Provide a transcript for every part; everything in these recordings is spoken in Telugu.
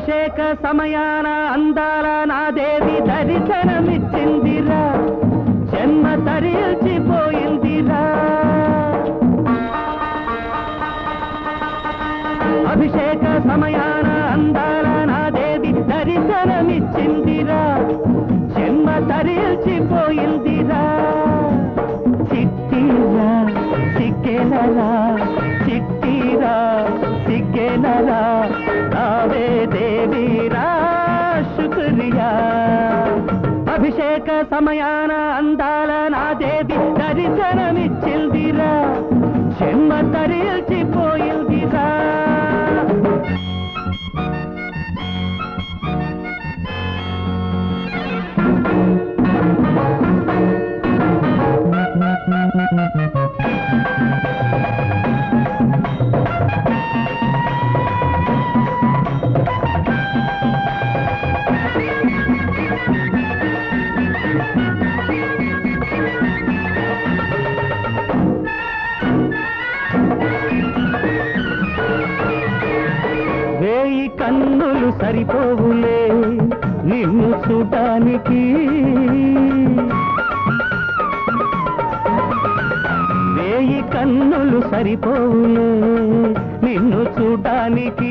అభిషేక సమయాన అందాల నా దేవి దర్శనమిచ్చిందిరా జన్మ తరిల్చిపోయిందిరా అభిషేక సమయాన అందాల నా దేవి దర్శనమిచ్చిందిరా జన్మ తరిల్చిపోయిందిరా చిట్టిరా సిగ్గెనరా చిట్టిరా సిగ్గెనరా రావే దేవీరా శుక్రియా అభిషేక సమయాన అందాల నా దేవి దర్శనమిచ్చిందిరా జన్మ తరిల్చిపోయిందిరా వేయి కన్నులు సరిపోవులే నిన్ను చూడటానికి వేయి కన్నులు సరిపోవులే నిన్ను చూడటానికి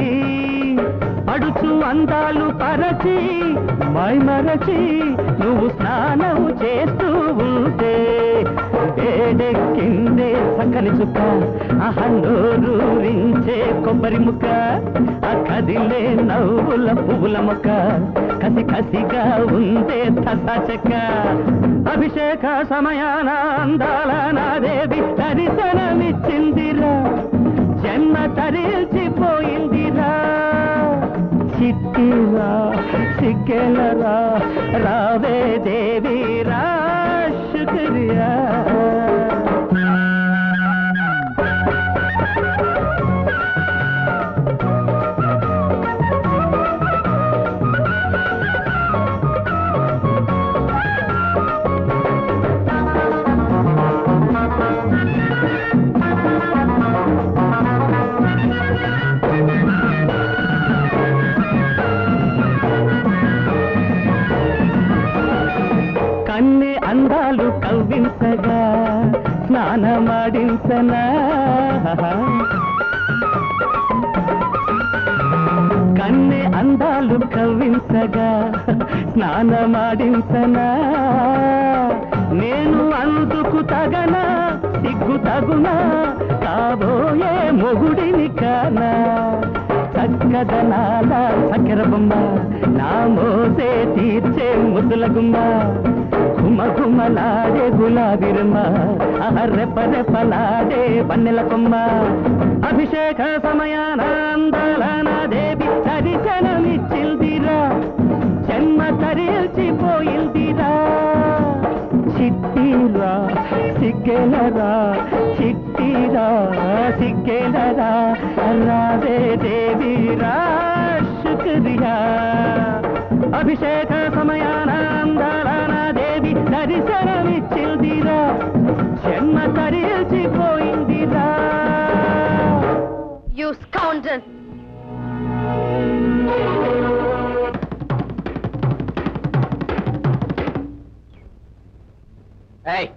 పడుచు అందాలు పరచి మైమరచి నువ్వు స్నానం చేస్తూ ఉంటే వేడెక్కిందే సకలి చుక్క అహన్నూరించే కొబ్బరి ముక్క ఆ కదిలే నవ్వుల పువ్వుల మొక్క కసి కసిగా ఉందే తసా చెక్క అభిషేక సమయాన అందాల నా దేవి దర్శనమిచ్చిందిరా జన్మ తరిల్చిపోయిందిరా చిట్టిరా సిగ్గెలరా రావే దేవీరా శుక్రియా కన్ని అందాలు కవ్వించగా స్నానమాడించనా కన్ని అందాలు కవ్వించగా స్నానమాడించనా నేను అందుకు తగనా సిగ్గు తగునా కాబోయే మొగుడిని కానా చక్కదనాల చక్కెర బొమ్మ నా మోసే తీర్చే ముద్దుల గుమ్మ గుమ గుమలాడే గులాబిరమ్మ రెపరెపలాడే పన్నెల కొమ్మ అభిషేక సమయాన అందాల నా దేవి దర్శనమిచ్చిందిరా జన్మ తరిల్చిపోయిందిరా చిట్టిరా సిగ్గెలరా చిట్టిరా సిగ్గెలరా రాధే దేవిరా శుక్రియా అభిషేక సమయాన అందాల నా దేవి దర్శనమిచ్చిందిరా జన్మ తరిల్చిపోయిందిరా యు స్కౌండల్ ఏయ్